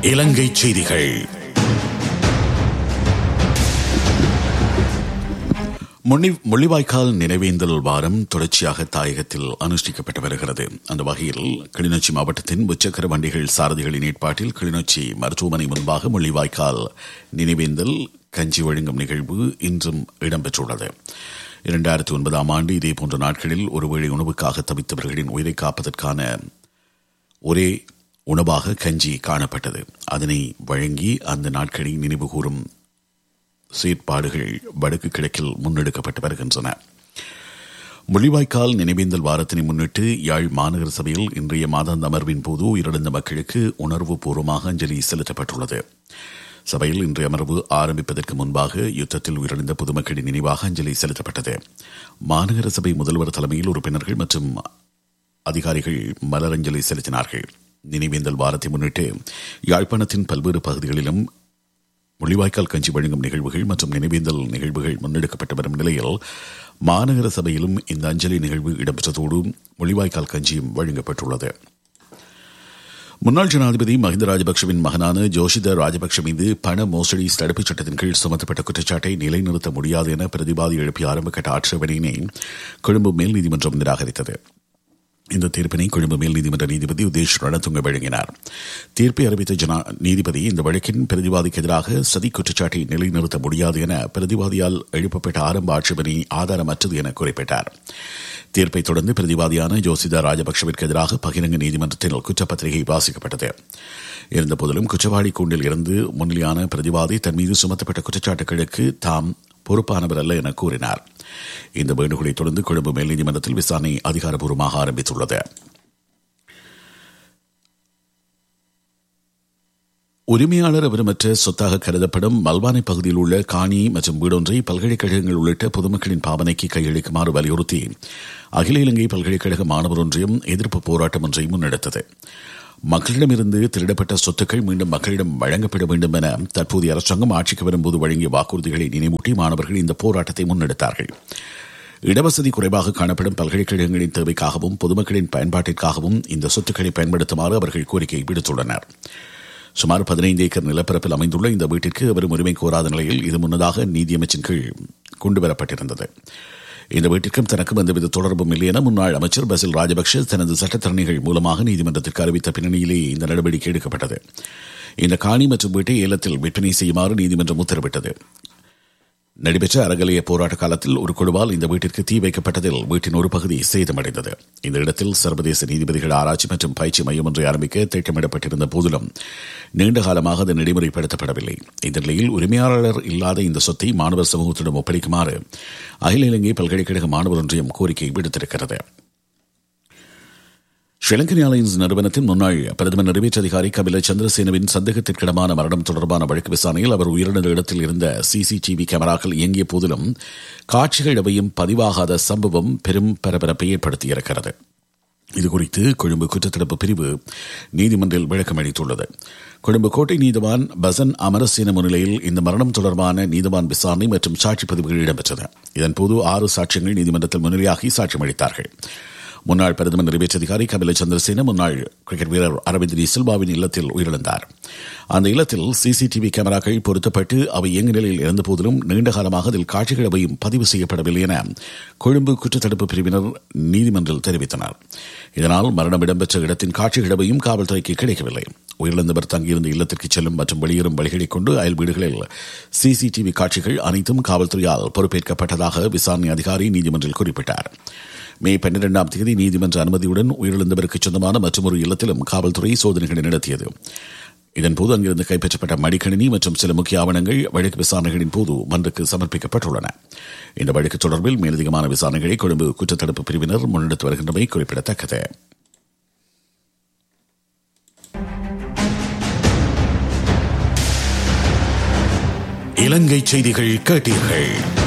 இலங்கை செய்திகள் முன்னி- முள்ளிவாய்க்கால் நினைவேந்தல் வாரம் தொடர்ச்சியாக தாயகத்தில் அனுஷ்டிக்கப்பட்டு வருகிறது அந்த வகையில் கிளிநொச்சி மாவட்டத்தின் முச்சக்கர வண்டிகள் சாரதிகளின் ஏற்பாட்டில் கிளிநொச்சி மருத்துவமனை முன்பாக முள்ளிவாய்க்கால் நினைவேந்தல் கஞ்சி வழங்கும் நிகழ்வு இன்றும் இடம்பெற்றுள்ளது இரண்டாயிரத்தி ஒன்பதாம் ஆண்டு இதேபோன்ற நாட்களில் ஒருவேளை உணவுக்காக தவித்தவர்களின் உயிரை காப்பதற்கான ஒரே உணவாக கஞ்சி காணப்பட்டது அதனை வழங்கி அந்த நாட்களை நினைவுகூரும் செயற்பாடுகள் வடக்கு கிழக்கில் முன்னெடுக்கப்பட்டு வருகின்றன முள்ளிவாய்க்கால் நினைவேந்தல் வாரத்தினை முன்னிட்டு யாழ் மாநகர சபையில் இன்றைய மாதாந்த அமர்வின் போது உயிரிழந்த மக்களுக்கு உணர்வு பூர்வமாக அஞ்சலி செலுத்தப்பட்டுள்ளது சபையில் இன்றைய அமர்வு ஆரம்பிப்பதற்கு முன்பாக யுத்தத்தில் உயிரிழந்த பொதுமக்களின் நினைவாக அஞ்சலி செலுத்தப்பட்டது மாநகர சபை முதல்வர் தலைமையில் உறுப்பினர்கள் மற்றும் அதிகாரிகள் மலரஞ்சலி செலுத்தினார்கள் நினைவேந்தல் வாரத்தை முன்னிட்டு யாழ்ப்பாணத்தின் பல்வேறு பகுதிகளிலும் முள்ளிவாய்க்கால் கஞ்சி வழங்கும் நிகழ்வுகள் மற்றும் நினைவேந்தல் நிகழ்வுகள் முன்னெடுக்கப்பட்டு வரும் நிலையில் மாநகர சபையிலும் இந்த அஞ்சலி நிகழ்வு இடம்பெற்றதோடு முள்ளிவாய்க்கால் கஞ்சியும் வழங்கப்பட்டுள்ளது முன்னாள் ஜனாதிபதி மஹிந்த ராஜபக்சவின் மகனான ஜோஷித ராஜபக்ஷ மீது பண மோசடி தடுப்புச் சட்டத்தின் கீழ் சுமத்தப்பட்ட குற்றச்சாட்டை நிலைநிறுத்த முடியாது என பிரதிவாதி எழுப்பிய ஆரம்பகட்ட ஆட்சேபனையினை கொழும்பு மேல் நீதிமன்றம் நிராகரித்தது இந்த தீர்ப்பினை கொழும்பு மேல் நீதிமன்ற நீதிபதி உதேஷ் ரணதுங்க வழங்கினார் தீர்ப்பை அறிவித்த ஜனா நீதிபதி இந்த வழக்கின் பிரதிவாதிக்கு எதிராக சதி குற்றச்சாட்டை நிலைநிறுத்த முடியாது என பிரதிவாதியால் எழுப்பப்பட்ட ஆரம்ப ஆட்சேபனை ஆதாரமற்றது என குறிப்பிட்டார் தீர்ப்பை தொடர்ந்து பிரதிவாதியான ஜோசிதா ராஜபக்சவிற்கு எதிராக பகிரங்க நீதிமன்றத்தில் குற்றப்பத்திரிகை வாசிக்கப்பட்டது இருந்தபோதிலும் குற்றவாளி கூண்டில் இருந்து முன்னிலையான பிரதிவாதி தன் மீது சுமத்தப்பட்ட குற்றச்சாட்டுகளுக்கு தாம் பொறுப்பானவர் அல்ல என கூறினார் இந்த வேண்டுகோளை தொடர்ந்து கொழும்பு மேல் நீதிமன்றத்தில் விசாரணை அதிகாரப்பூர்வமாக ஆரம்பித்துள்ளது உரிமையாளர் விரும்பற்ற சொத்தாக கருதப்படும் மல்வானை பகுதியில் உள்ள காணி மற்றும் வீடொன்றை பல்கலைக்கழகங்கள் உள்ளிட்ட பொதுமக்களின் பாவனைக்கு கையளிக்குமாறு வலியுறுத்தி அகில இலங்கை பல்கலைக்கழக மாணவர் ஒன்றியம் எதிர்ப்பு போராட்டம் ஒன்றை முன்னெடுத்தது மக்களிடமிருந்து திருடப்பட்ட சொத்துக்கள் மீண்டும் மக்களிடம் வழங்கப்பட வேண்டும் என தற்போதைய அரசாங்கம் ஆட்சிக்கு வரும்போது வழங்கிய வாக்குறுதிகளை நினைவூட்டி மாணவர்கள் இந்த போராட்டத்தை முன்னெடுத்தார்கள் இடவசதி குறைவாக காணப்படும் பல்கலைக்கழகங்களின் தேவைக்காகவும் பொதுமக்களின் பயன்பாட்டிற்காகவும் இந்த சொத்துக்களை பயன்படுத்துமாறு அவர்கள் கோரிக்கை விடுத்துள்ளனர் சுமார் பதினைந்து ஏக்கர் நிலப்பரப்பில் அமைந்துள்ள இந்த வீட்டிற்கு அவரும் உரிமை கோராத நிலையில் இது முன்னதாக நீதியமைச்சின் கீழ் கொண்டுவரப்பட்டிருந்தது இந்த வீட்டிற்கும் தனக்கும் எந்தவித தொடர்பும் இல்லை என முன்னாள் அமைச்சர் பசில் ராஜபக்ஷ தனது சட்டத்தரணிகள் மூலமாக நீதிமன்றத்திற்கு அறிவித்த பின்னணியிலேயே இந்த நடவடிக்கை எடுக்கப்பட்டது இந்த காணி மற்றும் வீட்டை ஏலத்தில் விற்பனை செய்யுமாறு நீதிமன்றம் உத்தரவிட்டது நடைபெற்ற அறகலைய போராட்ட காலத்தில் ஒரு குழுவால் இந்த வீட்டிற்கு தீ வைக்கப்பட்டதில் வீட்டின் ஒரு பகுதி சேதமடைந்தது இந்த இடத்தில் சர்வதேச நீதிபதிகள் ஆராய்ச்சி மற்றும் பயிற்சி மையம் ஒன்றை ஆரம்பிக்க திட்டமிடப்பட்டிருந்த போதிலும் நீண்ட காலமாக அது நடைமுறைப்படுத்தப்படவில்லை இந்த நிலையில் உரிமையாளர் இல்லாத இந்த சொத்தை மாணவர் சமூகத்திடம் ஒப்படைக்குமாறு அகில இலங்கை பல்கலைக்கழக மாணவர் ஒன்றியம் கோரிக்கை விடுத்திருக்கிறது ஸ்ரீலங்கன் ஏர்லைன்ஸ் நிறுவனத்தின் முன்னாள் பிரதம நிறைவேற்று அதிகாரி கபில சந்திரசேனவின் சந்தேகத்திற்கிடமான மரணம் தொடர்பான வழக்கு விசாரணையில் அவர் உயிரிழந்த இடத்தில் இருந்த சிசிடிவி கேமராக்கள் இயங்கிய போதிலும் காட்சிகள் எவையும் பதிவாகாத சம்பவம் பெரும் பரபரப்பை ஏற்படுத்தியிருக்கிறது இதுகுறித்து கொழும்பு குற்றத்தடுப்பு பிரிவு நீதிமன்றில் விளக்கம் அளித்துள்ளது கொழும்பு கோட்டை நீதிவான் பசன் அமரசேன முன்னிலையில் இந்த மரணம் தொடர்பான நீதிவான் விசாரணை மற்றும் சாட்சி பதிவுகள் இடம்பெற்றன இதன்போது ஆறு சாட்சியங்கள் நீதிமன்றத்தில் முன்னிலையாகி சாட்சியம் அளித்தார்கள் முன்னாள் பிரதம நிறைவேற்று அதிகாரி கபில சந்திரசேன முன்னாள் கிரிக்கெட் வீரர் அரவிந்த் டி சில்வாவின் இல்லத்தில் உயிரிழந்தார் அந்த இல்லத்தில் சிசிடிவி கேமராக்கள் பொருத்தப்பட்டு அவை இயங்கு நிலையில் இருந்த போதிலும் நீண்ட காலமாக அதில் காட்சிகள் எவையும் பதிவு செய்யப்படவில்லை என கொழும்பு குற்றத்தடுப்பு பிரிவினர் நீதிமன்றில் தெரிவித்தனர் இதனால் மரணம் இடம்பெற்ற இடத்தின் காட்சிகள் எவையும் காவல்துறைக்கு கிடைக்கவில்லை உயிரிழந்தவர் தங்கியிருந்த இல்லத்திற்கு செல்லும் மற்றும் வெளியேறும் வழிகளை கொண்டு அயல் வீடுகளில் சிசிடிவி காட்சிகள் அனைத்தும் காவல்துறையால் பொறுப்பேற்கப்பட்டதாக விசாரணை அதிகாரி நீதிமன்றில் குறிப்பிட்டார் மே பன்னிரெண்டாம் தேதி நீதிமன்ற அனுமதியுடன் உயிரிழந்தவருக்கு சொந்தமான மற்றொரு இல்லத்திலும் காவல்துறை சோதனைகளை நடத்தியது இதன்போது அங்கிருந்து கைப்பற்றப்பட்ட மடிக்கணினி மற்றும் சில முக்கிய ஆவணங்கள் வழக்கு விசாரணைகளின் போது மன்றுக்கு சமர்ப்பிக்கப்பட்டுள்ளன இந்த வழக்கு தொடர்பில் மேலதிகமான விசாரணைகளை கொழும்பு குற்றத்தடுப்பு பிரிவினர் முன்னெடுத்து வருகின்றமை குறிப்பிடத்தக்கது இலங்கை செய்திகள் கேட்டீர்கள்